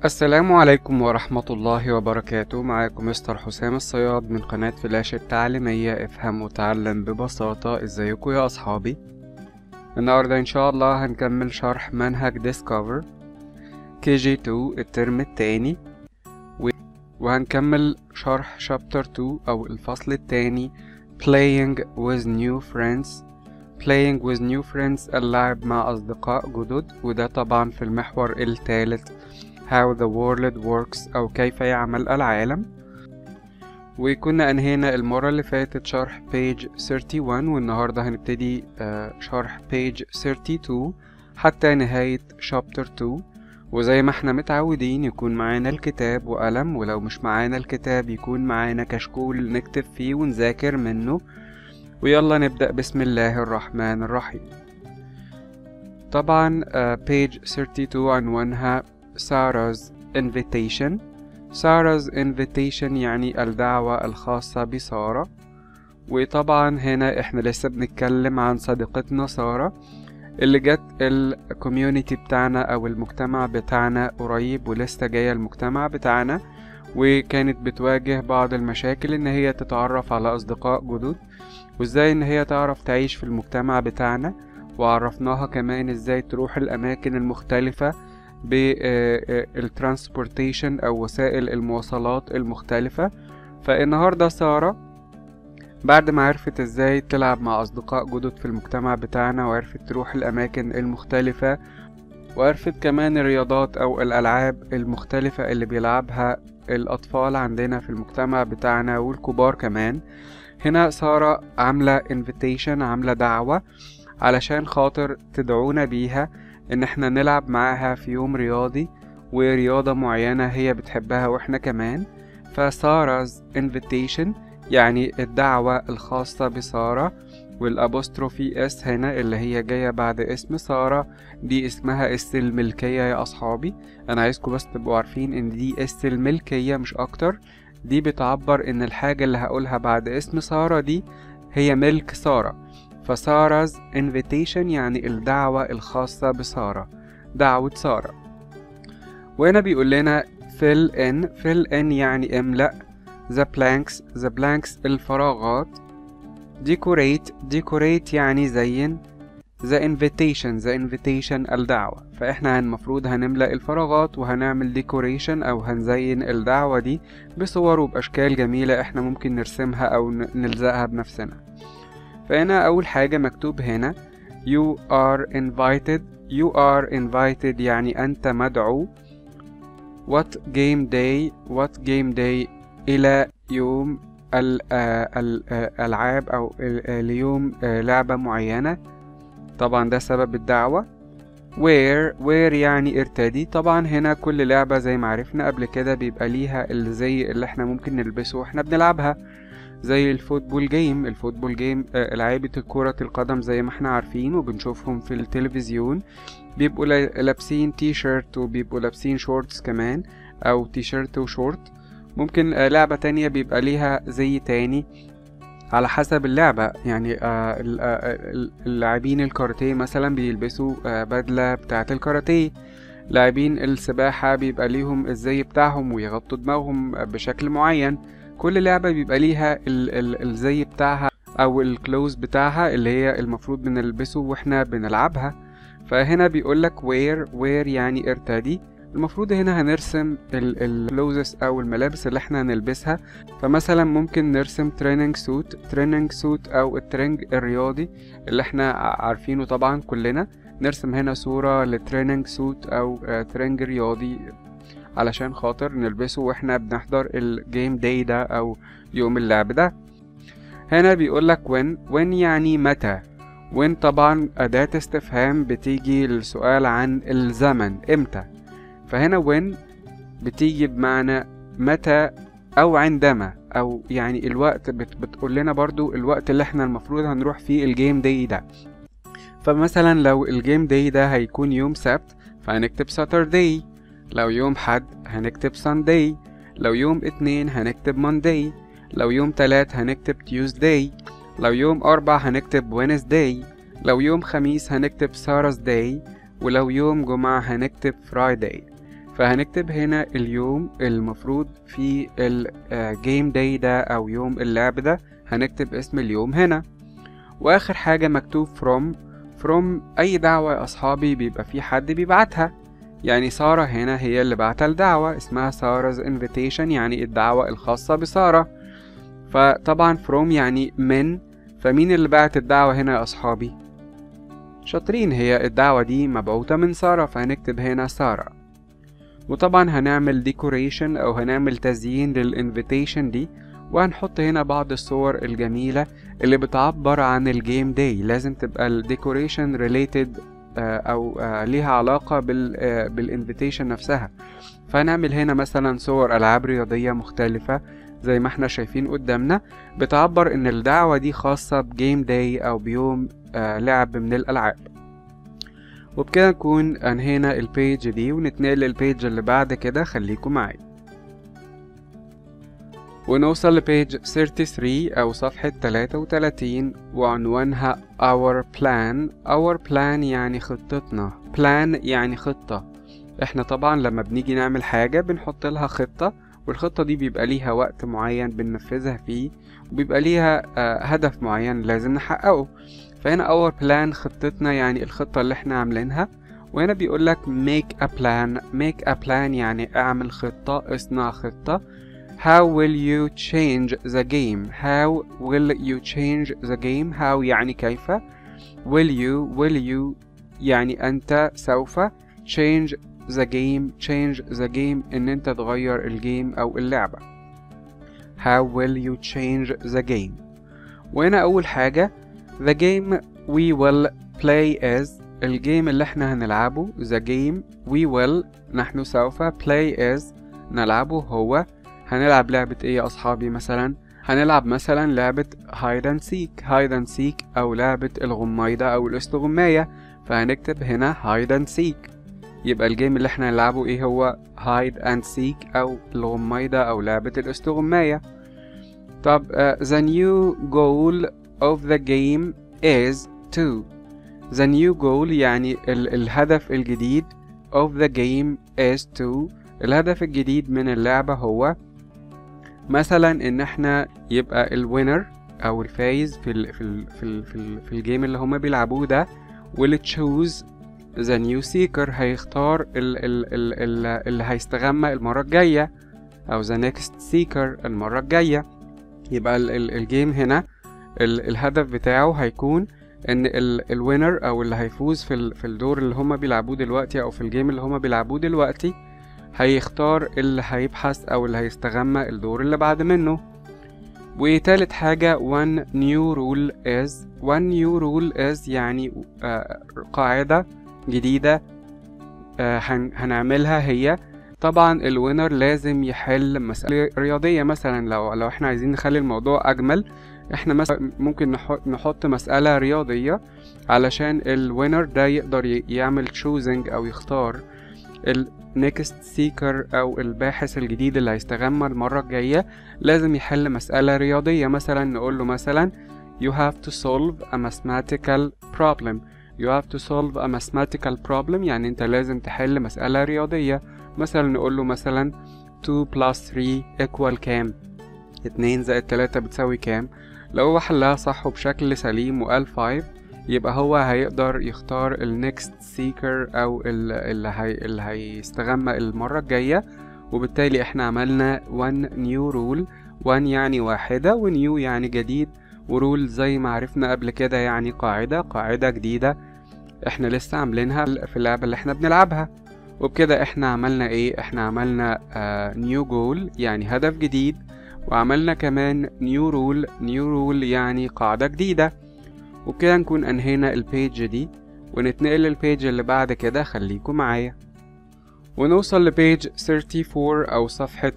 السلام عليكم ورحمة الله وبركاته معاكم مستر حسام الصياد من قناة فلاش التعليمية افهم وتعلم ببساطة ازيكم يا اصحابي النهاردة ان شاء الله هنكمل شرح منهج ديسكفر كي جي 2 الترم التاني و- وهنكمل شرح شابتر 2 او الفصل التاني playing with new friends playing with new friends اللعب مع أصدقاء جدد وده طبعا في المحور الثالث how the world works أو كيف يعمل العالم وكنا أنهينا المرة اللي فاتت شرح page 31 والنهاردة هنبتدي آه، شرح page 32 حتى نهاية chapter 2 وزي ما احنا متعودين يكون معانا الكتاب وقلم ولو مش معانا الكتاب يكون معانا كشكول نكتب فيه ونذاكر منه ويلا نبدأ بسم الله الرحمن الرحيم طبعا آه، page 32 عنوانها سارا's invitation سارا's invitation يعني الدعوة الخاصة بسارة وطبعا هنا احنا لسه بنتكلم عن صديقتنا سارة اللي جت الكوميونيتي بتاعنا او المجتمع بتاعنا قريب ولسه جاية المجتمع بتاعنا وكانت بتواجه بعض المشاكل ان هي تتعرف على اصدقاء جدد وازاي ان هي تعرف تعيش في المجتمع بتاعنا وعرفناها كمان ازاي تروح الاماكن المختلفة بالترانسبورتيشن او وسائل المواصلات المختلفة فالنهاردة سارة بعد ما عرفت ازاي تلعب مع اصدقاء جدد في المجتمع بتاعنا وعرفت تروح الاماكن المختلفة وعرفت كمان الرياضات او الالعاب المختلفة اللي بيلعبها الاطفال عندنا في المجتمع بتاعنا والكبار كمان هنا سارة عاملة invitation عاملة دعوة علشان خاطر تدعونا بيها ان احنا نلعب معاها في يوم رياضي ورياضة معينة هي بتحبها واحنا كمان فسارة invitation يعني الدعوة الخاصة بسارة والابوستروفي اس هنا اللي هي جاية بعد اسم سارة دي اسمها اس الملكية يا اصحابي انا عايزكم بس تبقوا عارفين ان دي اس الملكية مش اكتر دي بتعبر ان الحاجة اللي هقولها بعد اسم سارة دي هي ملك سارة فسارة invitation يعني الدعوة الخاصة بسارة دعوة سارة وهنا بيقول لنا fill in fill in يعني املأ the blanks the blanks الفراغات decorate decorate يعني زين the invitation the invitation الدعوة فاحنا المفروض هنملأ الفراغات وهنعمل decoration او هنزين الدعوة دي بصور وبأشكال جميلة احنا ممكن نرسمها او ن- نلزقها بنفسنا فهنا أول حاجة مكتوب هنا you are invited you are invited يعني أنت مدعو what game day what game day إلى يوم ال- آه، ال- آه، ألعاب أو ال- آه، ليوم آه، لعبة معينة طبعا ده سبب الدعوة where where يعني ارتدي طبعا هنا كل لعبة زي ما عرفنا قبل كده بيبقى ليها الزي اللي احنا ممكن نلبسه واحنا بنلعبها زي الفوتبول جيم الفوتبول جيم آه، لعيبة كرة القدم زي ما احنا عارفين وبنشوفهم في التلفزيون بيبقوا لا- لابسين تي شيرت وبيبقوا لابسين شورتس كمان او تي شيرت وشورت ممكن آه، لعبة تانية بيبقى ليها زي تاني على حسب اللعبة يعني آه، ال- آه، ال- اللاعبين الكاراتيه مثلا بيلبسوا آه، بدلة بتاعة الكاراتيه لاعبين السباحة بيبقى ليهم الزي بتاعهم ويغطوا دماغهم بشكل معين كل لعبة بيبقى ليها ال ال الزي بتاعها أو الكلوز بتاعها اللي هي المفروض بنلبسه واحنا بنلعبها فهنا بيقولك where where يعني ارتدي المفروض هنا هنرسم الكلوزز أو الملابس اللي احنا هنلبسها فمثلا ممكن نرسم تريننج سوت تريننج سوت أو الترنج الرياضي اللي احنا ع- عارفينه طبعا كلنا نرسم هنا صورة لتريننج سوت أو آه، ترنج رياضي علشان خاطر نلبسه واحنا بنحضر الجيم داي ده او يوم اللعب ده هنا بيقولك when when يعني متى when طبعا أداة استفهام بتيجي للسؤال عن الزمن امتى فهنا when بتيجي بمعنى متى أو عندما أو يعني الوقت بت بتقول لنا برضو الوقت اللي احنا المفروض هنروح فيه الجيم داي ده فمثلا لو الجيم داي ده هيكون يوم سبت فهنكتب ساتردي لو يوم حد هنكتب سانداي لو يوم اتنين هنكتب مانداي لو يوم تلات هنكتب تيوزداي لو يوم أربع هنكتب وينزداي لو يوم خميس هنكتب سارز داي ولو يوم جمعة هنكتب فرايداي فهنكتب هنا اليوم المفروض في الجيم داي ده او يوم اللعب ده هنكتب اسم اليوم هنا واخر حاجة مكتوب from from اي دعوة يا اصحابي بيبقى في حد بيبعتها يعني سارة هنا هي اللي بعت الدعوة اسمها سارة invitation يعني الدعوة الخاصة بسارة فطبعا from يعني من فمين اللي بعت الدعوة هنا يا أصحابي؟ شاطرين هي الدعوة دي مبعوثة من سارة فهنكتب هنا سارة وطبعا هنعمل decoration أو هنعمل تزيين للإنفيتيشن دي وهنحط هنا بعض الصور الجميلة اللي بتعبر عن الجيم داي لازم تبقى الديكوريشن ريليتد او ليها علاقة بالانفيتيشن نفسها فهنعمل هنا مثلا صور العاب رياضية مختلفة زي ما احنا شايفين قدامنا بتعبر ان الدعوة دي خاصة بجيم داي او بيوم لعب من الالعاب وبكده نكون انهينا البيج دي ونتنقل للبيج اللي بعد كده خليكم معايا ونوصل لبيج 33 أو صفحة 33 وعنوانها Our Plan Our Plan يعني خطتنا Plan يعني خطة احنا طبعا لما بنيجي نعمل حاجة بنحط لها خطة والخطة دي بيبقى ليها وقت معين بننفذها فيه وبيبقى ليها آه هدف معين لازم نحققه فهنا Our Plan خطتنا يعني الخطة اللي احنا عاملينها وهنا بيقولك make a plan make a plan يعني اعمل خطة اصنع خطة How will you change the game? How will you change the game? How يعني كيف Will you will you يعني أنت سوف change the game change the game إن أنت تغير الجيم أو اللعبة How will you change the game وهنا أول حاجة The game we will play is الجيم اللي احنا هنلعبه The game we will نحن سوف play is نلعبه هو هنلعب لعبة ايه يا اصحابي مثلا هنلعب مثلا لعبة هايد اند سيك هايد اند سيك او لعبة الغميضة او الاستغماية فهنكتب هنا هايد اند سيك يبقى الجيم اللي احنا هنلعبه ايه هو هايد اند سيك او الغميضة او لعبة الاستغماية طب uh, the new goal of the game is to the new goal يعني ال الهدف الجديد of the game is to الهدف الجديد من اللعبة هو مثلا ان احنا يبقى الوينر او الفايز في ال في ال في ال في, ال في الجيم اللي هما بيلعبوه ده will choose the new seeker هيختار ال ال ال ال اللي هيستغمى المرة الجاية او the next seeker المرة الجاية يبقى ال ال الجيم هنا ال الهدف بتاعه هيكون ان الوينر او اللي هيفوز في ال في الدور اللي هما بيلعبوه دلوقتي او في الجيم اللي هما بيلعبوه دلوقتي هيختار اللي هيبحث او اللي هيستغمى الدور اللي بعد منه وتالت حاجة one new rule is one new rule is يعني آه قاعدة جديدة آه هنعملها هي طبعا الوينر لازم يحل مسألة رياضية مثلا لو لو احنا عايزين نخلي الموضوع أجمل احنا مثلا ممكن نحط مسألة رياضية علشان الوينر ده يقدر يعمل choosing أو يختار النكست سيكر أو الباحث الجديد اللي هيستغمى المرة الجاية لازم يحل مسألة رياضية مثلا نقول له مثلا you have to solve a mathematical problem you have to solve a mathematical problem يعني انت لازم تحل مسألة رياضية مثلا نقول له مثلا 2 plus 3 equal كام 2 زائد 3 بتساوي كام لو هو حلها صح وبشكل سليم وقال 5 يبقى هو هيقدر يختار النكست سيكر او اللي, هي اللي هيستغمى المرة الجاية وبالتالي احنا عملنا one new rule one يعني واحدة ونيو يعني جديد ورول زي ما عرفنا قبل كده يعني قاعدة قاعدة جديدة احنا لسه عاملينها في اللعبة اللي احنا بنلعبها وبكده احنا عملنا ايه احنا عملنا نيو uh, جول يعني هدف جديد وعملنا كمان نيو رول نيو رول يعني قاعدة جديدة وبكده نكون انهينا البيج دي ونتنقل للبيج اللي بعد كده خليكم معايا ونوصل لبيج 34 أو صفحة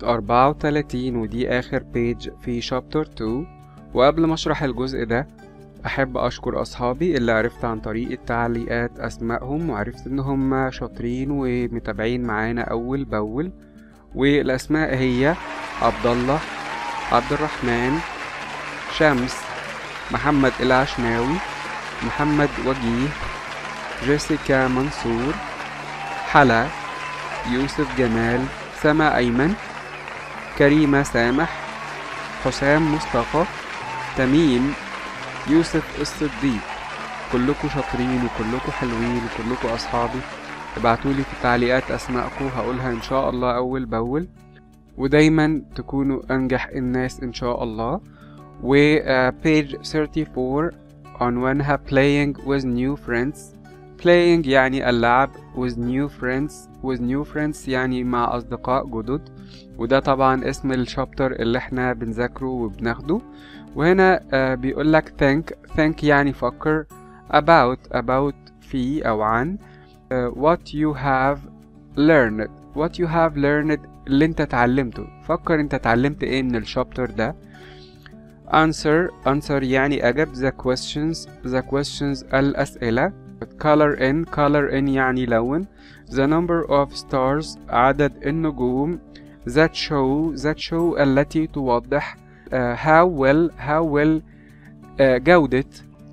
34 ودي آخر بيج في شابتر 2 وقبل ما أشرح الجزء ده أحب أشكر أصحابي اللي عرفت عن طريق التعليقات أسمائهم وعرفت إن هم شاطرين ومتابعين معانا أول بأول والأسماء هي عبد الله عبد الرحمن شمس محمد العشناوي محمد وجيه جيسيكا منصور حلا يوسف جمال سما أيمن كريمة سامح حسام مصطفى تميم يوسف الصديق كلكم شاطرين وكلكم حلوين وكلكم أصحابي ابعتولي في التعليقات أسماءكم هقولها إن شاء الله أول بأول ودايما تكونوا أنجح الناس إن شاء الله و uh, page 34 عنوانها playing with new friends playing يعني اللعب with new friends with new friends يعني مع أصدقاء جدد وده طبعا اسم الشابتر اللي احنا بنذاكره وبناخده وهنا uh, بيقولك think think يعني فكر about about في أو عن uh, what you have learned what you have learned اللي انت اتعلمته فكر انت اتعلمت ايه من الشابتر ده answer answer يعني أجب the questions the questions الأسئلة color in color in يعني لون the number of stars عدد النجوم that show that show التي توضح uh, how well how well uh, جودة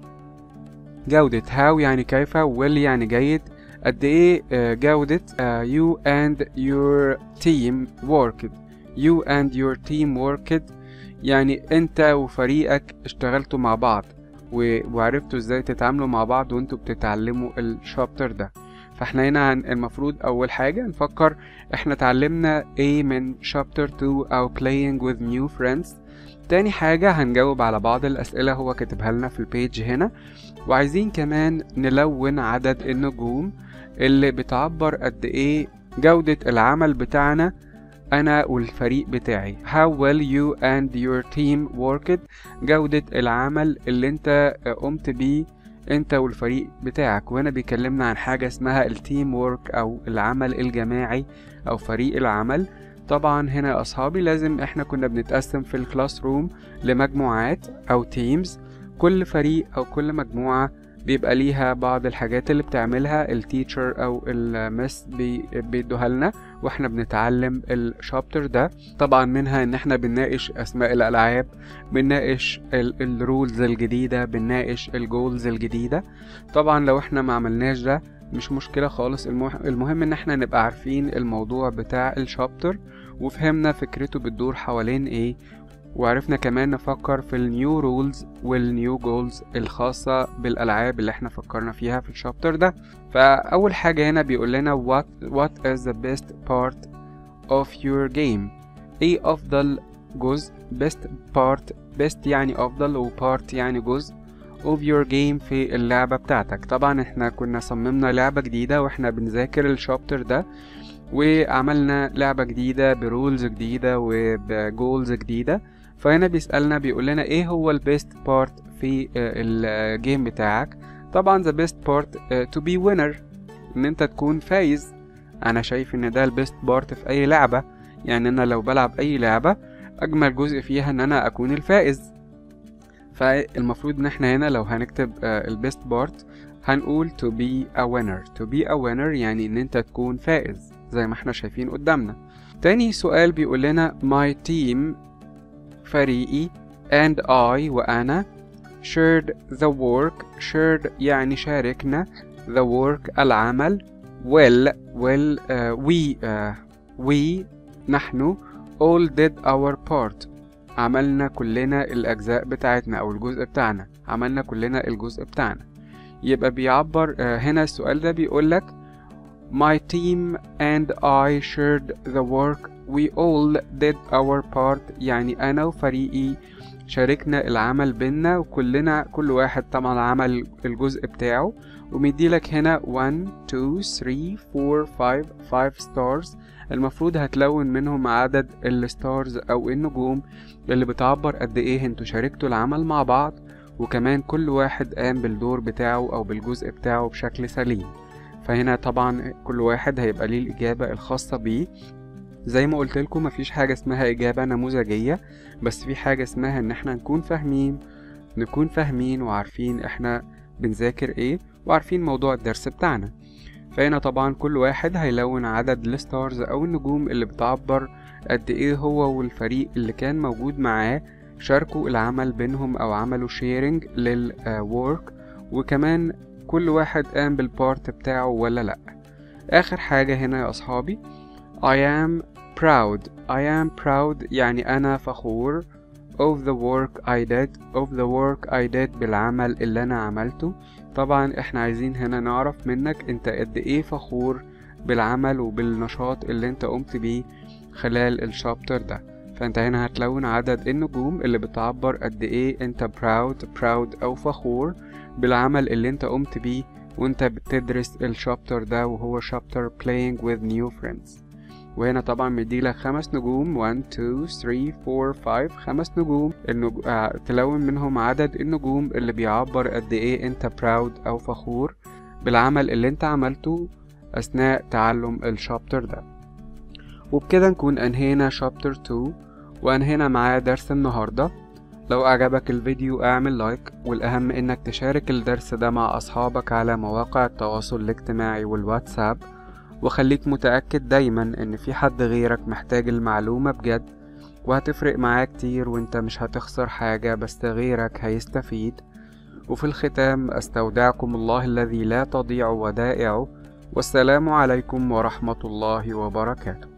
جودة how يعني كيف well يعني جيد قد ايه uh, جودة uh, you and your team worked you and your team worked يعني انت وفريقك اشتغلتوا مع بعض وعرفتوا ازاي تتعاملوا مع بعض وانتوا بتتعلموا الشابتر ده فاحنا هنا المفروض اول حاجة نفكر احنا اتعلمنا ايه من شابتر 2 او playing with new friends تاني حاجة هنجاوب على بعض الأسئلة هو كاتبها لنا في البيج هنا وعايزين كمان نلون عدد النجوم اللي بتعبر قد ايه جودة العمل بتاعنا أنا والفريق بتاعي How well you and your team worked جودة العمل اللي انت قمت بيه انت والفريق بتاعك وهنا بيكلمنا عن حاجة اسمها التيم وورك أو العمل الجماعي أو فريق العمل طبعا هنا يا أصحابي لازم احنا كنا بنتقسم في الكلاس روم لمجموعات أو تيمز كل فريق أو كل مجموعة بيبقى ليها بعض الحاجات اللي بتعملها التيتشر او المس بي بيدوها لنا واحنا بنتعلم الشابتر ده طبعا منها ان احنا بنناقش اسماء الالعاب بنناقش الرولز الجديده بنناقش الجولز الجديده طبعا لو احنا ما عملناش ده مش مشكله خالص المهم ان احنا نبقى عارفين الموضوع بتاع الشابتر وفهمنا فكرته بتدور حوالين ايه وعرفنا كمان نفكر في النيو رولز والنيو جولز الخاصة بالألعاب اللي احنا فكرنا فيها في الشابتر ده فأول حاجة هنا بيقول لنا what, what is the best part of your game ايه أفضل جزء best part best يعني أفضل و part يعني جزء of your game في اللعبة بتاعتك طبعا احنا كنا صممنا لعبة جديدة واحنا بنذاكر الشابتر ده وعملنا لعبة جديدة برولز جديدة وبجولز جديدة فهنا بيسألنا بيقول لنا ايه هو البيست بارت في الجيم بتاعك طبعا the best part to be winner ان انت تكون فايز انا شايف ان ده البيست بارت في اي لعبة يعني انا لو بلعب اي لعبة اجمل جزء فيها ان انا اكون الفائز فالمفروض ان احنا هنا لو هنكتب البيست بارت هنقول to be a winner to be a winner يعني ان انت تكون فائز زي ما احنا شايفين قدامنا تاني سؤال بيقول لنا my team فريقي and I وأنا shared the work shared يعني شاركنا the work العمل well well uh, we uh, we نحن all did our part عملنا كلنا الأجزاء بتاعتنا أو الجزء بتاعنا عملنا كلنا الجزء بتاعنا يبقى بيعبر uh, هنا السؤال ده بيقولك My team and I shared the work we all did our part يعني أنا وفريقي شاركنا العمل بينا وكلنا كل واحد طبعا عمل الجزء بتاعه ومديلك هنا 1 2 3 4 5 5 stars المفروض هتلون منهم عدد الستارز أو النجوم اللي بتعبر قد إيه انتوا شاركتوا العمل مع بعض وكمان كل واحد قام بالدور بتاعه أو بالجزء بتاعه بشكل سليم فهنا طبعا كل واحد هيبقى ليه الإجابة الخاصة بيه زي ما قلت لكم مفيش حاجة اسمها إجابة نموذجية بس في حاجة اسمها إن احنا نكون فاهمين نكون فاهمين وعارفين احنا بنذاكر ايه وعارفين موضوع الدرس بتاعنا فهنا طبعا كل واحد هيلون عدد الستارز أو النجوم اللي بتعبر قد ايه هو والفريق اللي كان موجود معاه شاركوا العمل بينهم أو عملوا شيرنج للورك وكمان كل واحد قام بالبارت بتاعه ولا لأ آخر حاجة هنا يا أصحابي I am proud I am proud يعني أنا فخور of the work I did of the work I did بالعمل اللي أنا عملته طبعا احنا عايزين هنا نعرف منك انت قد ايه فخور بالعمل وبالنشاط اللي انت قمت بيه خلال الشابتر ده فانت هنا هتلون عدد النجوم اللي بتعبر قد ايه انت proud proud او فخور بالعمل اللي انت قمت بيه وانت بتدرس الشابتر ده وهو شابتر playing with new friends وهنا طبعا مديلك خمس نجوم 1 2 3 4 5 خمس نجوم النج... آه تلون منهم عدد النجوم اللي بيعبر قد ايه انت proud او فخور بالعمل اللي انت عملته اثناء تعلم الشابتر ده وبكده نكون انهينا شابتر 2 وانهينا معاه درس النهارده لو أعجبك الفيديو اعمل لايك والأهم إنك تشارك الدرس ده مع أصحابك على مواقع التواصل الاجتماعي والواتساب وخليك متأكد دايما إن في حد غيرك محتاج المعلومة بجد وهتفرق معاه كتير وانت مش هتخسر حاجة بس غيرك هيستفيد وفي الختام أستودعكم الله الذي لا تضيع ودائعه والسلام عليكم ورحمة الله وبركاته